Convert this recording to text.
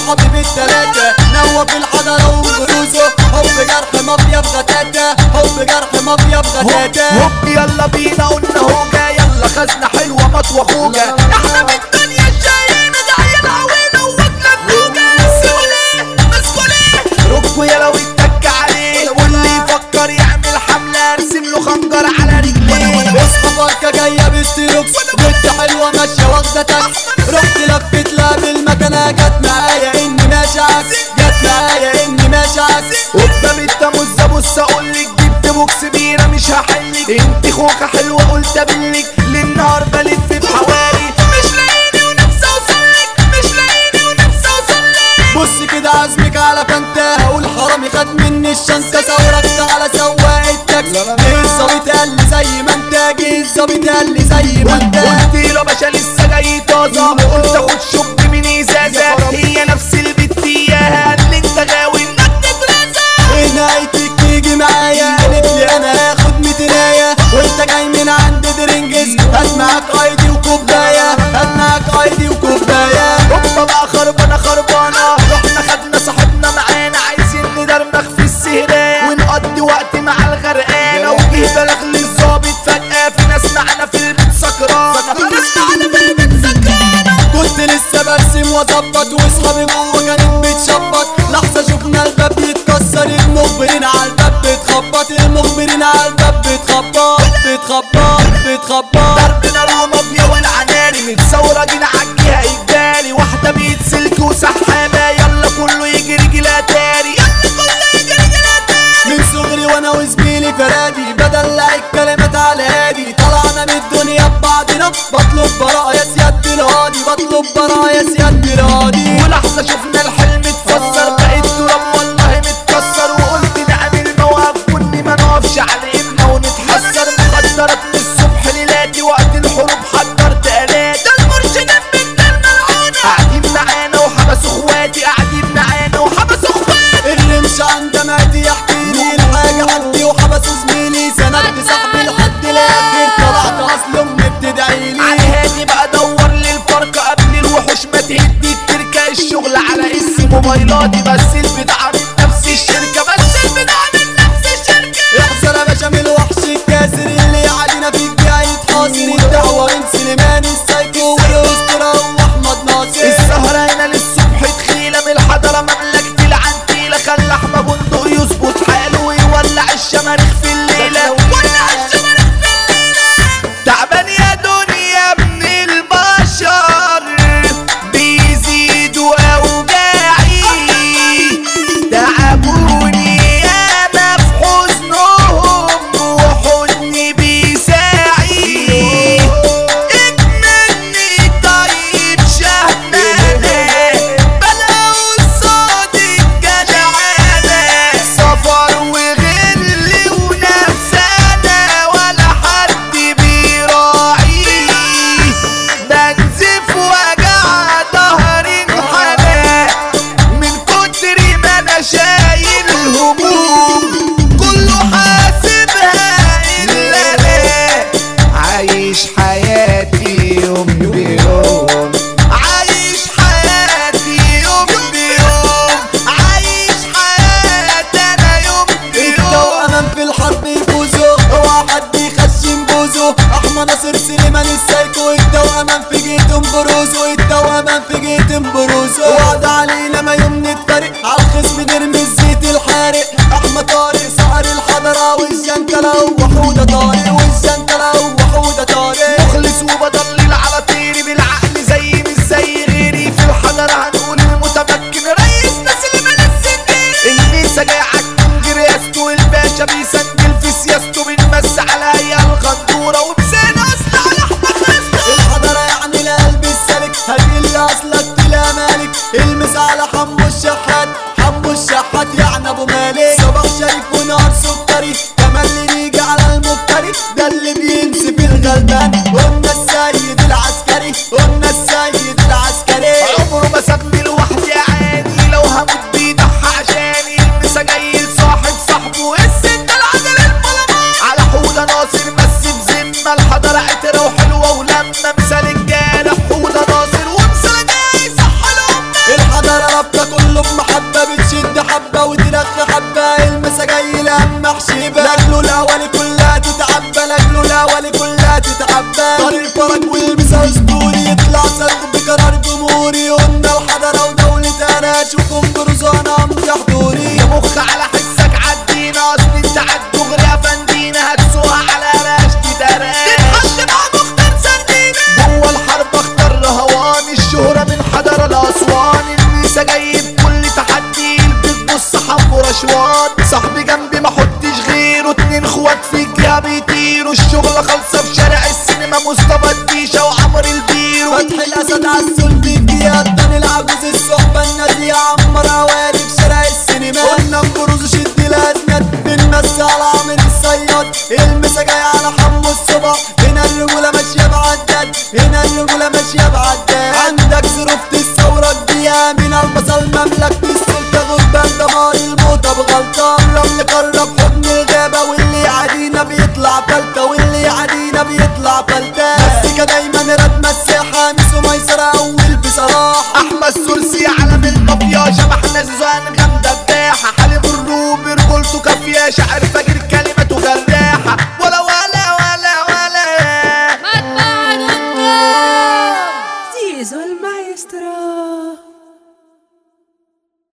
حبيب التلاتة نوى في الحضرة وبروزه حب جرح مافيا بغتاتة حب جرح مافيا بغتاتة هوب يلا بينا قلنا هوجة يلا خزنة حلوة مطوة خوجة احنا من الدنيا الشقيانة ده عيال عويلة وواكلة النوجة مسؤولين مسؤولين ركبوا يلا واتك عليه واللي يفكر يعمل حملة ارسم له خنجر على رجليه اصحى فركة جاية بالستيروكس بنت حلوة ماشية واخدة تاكس رحت لفت لها بالمكنة جت معايا اني ماشي عكس جت معايا اني ماشي عكس قدام انت مزة بص اقولك جبت بوكس بيرة مش هحلك انت خوخة حلوة قلت ابلك للنهار بلف في حوالي مش لاقيني ونفسي اوصلك مش لاقيني ونفسي اوصلك بص كده عزمك على فانتا والحرامي خد مني الشنطة ثورت على سواق التاكسي جه الظابط قال لي زي ما انت جه الظابط قال لي زي ما انت قلت له باشا لسه جاي طازة قلت اخد شوك من ازازة هي نفس البت اياها قال لي انت غاوي انك تترازى نهايتك تيجي معايا قالت لي انا هاخد ميتيناية وانت جاي من عند درنجز هات معاك ايدي وكوباية هات معاك ايدي وكوباية هوبا بقى خربانة خربانة رحنا خدنا صاحبنا معانا عايزين ندرمخ في السهران ونقضي وقت مع الغرقانة وجه بلغ للظابط فجأة في ناس معانا في البيت سكرانة في ناس معانا في البيت سكرانة كنت لسه برسم واظبط واصحابي جوه كانت بتشبط لحظة شفنا الباب بيتكسر المخبرين على الباب بتخبط المخبرين على الباب بتخبط بتخبط بتخبط ضرب نار ومافيا والعناري متصورة جينا عالجهة إجباري واحدة بيت سلك وسحابة يلا كله يجري جلا تاري يلا كله يجري جلا تاري من صغري وانا وزميلي فرادي بدلع الكلمات على هادي طلعنا من الدنيا ببعضنا بطلب براءة يا سياد الهادي بطلب براءة يا سياد الهادي ولحظة شفنا الحلم اتفسر بقيت تراب والله متكسر وقلت نعمل موقف كني ما نقفش على ايدنا ونتحسر مخدرات من الصبح ليلاتي وقت الحروب حضرت آلات ده المرشدات بنت الملعونة قاعدين معانا وحبسوا اخواتي قاعدين معانا وحبسوا اخواتي اللي مش عند مادي يحكي لي الحاجة عندي وحبسوا زميلي سندت صاحبي لحد الاخر طلعت اصل امي بتدعي على لي هادي بقى دور للفرقة قبل الوحوش ما تهدي التركة الشغل على اسم موبايلاتي بس البضاعة من نفس الشركة بس البضاعة من نفس الشركة احذر يا باشا من الوحش الكاسر اللي علينا في الجاي حاصر الدعوة من سليمان السايكو والاسطورة واحمد ناصر السهرة هنا للصبح تخيلة من الحضرة مملكة العنتيلة خلى احمى بندق يظبط حاله ويولع الشماريخ في الليلة ولع الشماريخ في الليلة تعبان يا دنيا من البشر بيزيدوا أوجاعي تعبوني أنا في حزنهم وحزني بيساعي اكملني طيب شهمانة بلاو الصادق جدعانة سفر وغل ونفسانة ولا حد بيراعي بنزف وجع ظهري انحنى من كتر ما انا شايل هموم كله حاسبها الا انا عايش حياتي يوم بيوم عايش حياتي يوم بيوم عايش حياتي انا يوم بيوم التوأمان في الحرب يفوزوا اوعى حد يخشم بوزه احمد ناصر سليمان السايكو التوأمان في جيتهم بروزه التوأمان في جيتهم بروزه وعد علينا ما يوم نتفرق عالخصم نرمي الزيت الحارق احمد طارق سعر الحضرة والجنكلة وحودة طارق والجنكلة وحودة طارق مخلص وبضلل على طيري بالعقل زي مش زي غيري في الحضرة هنقول المتمكن رئيس ناس اللي من السنين الميسا جاي عالكنج رياسته الباشا بيسجل في سياسته بنمس على هي الغندورة وبسان اصل على احمد خسته الحضرة يعني القلب السالك هتقل اصلك تلا مالك المس على حمو الشحات حمو الشحات يعني ابو مالك صباح شريف ونار سكري كمان اللي يجي على المفتري ده اللي بينسف الغلبان قلنا السيد العسكري قلنا السيد العسكري عمره ما سابني لوحدي عادي لو هموت بيضحى عشاني المسا جاي لصاحب صاحبه السن العدل البلمان على حوضة ناصر بس بذمة الحضرة عترة وحلوة ولما مثال الجارح حوضة ناصر ومثال جاي صح الأمة الحضرة رابطة حبان طريق فرج والمسا اسطوري يطلع صندوق بقرار جمهوري قلنا الحضرة ودولة اناش وكونجرز وانا امضي حضوري يا مخ على حسك عدينا اصل انت عالدغري يا فندينا هتسوقها على راشتي دراش تتحط مع مختار سردينة جوه الحرب اختار رهوان الشهرة من حضر الاسوان النيسا جايب كل تحدي بتبص حب رشوان صاحبي جنبي ما حطش غيره اتنين اخوات فيك يا بيطيروا الشغلة خالصة في شارع السينما مصطفى الديشة وعمر البيرو فتح الاسد عالسلطة الجياد العجوز الصحبة النادية عمر هوالي في شارع السينما قلنا نبرز شد الازمات بنمس على عامل الصياد المسا جاي على حمو الصبح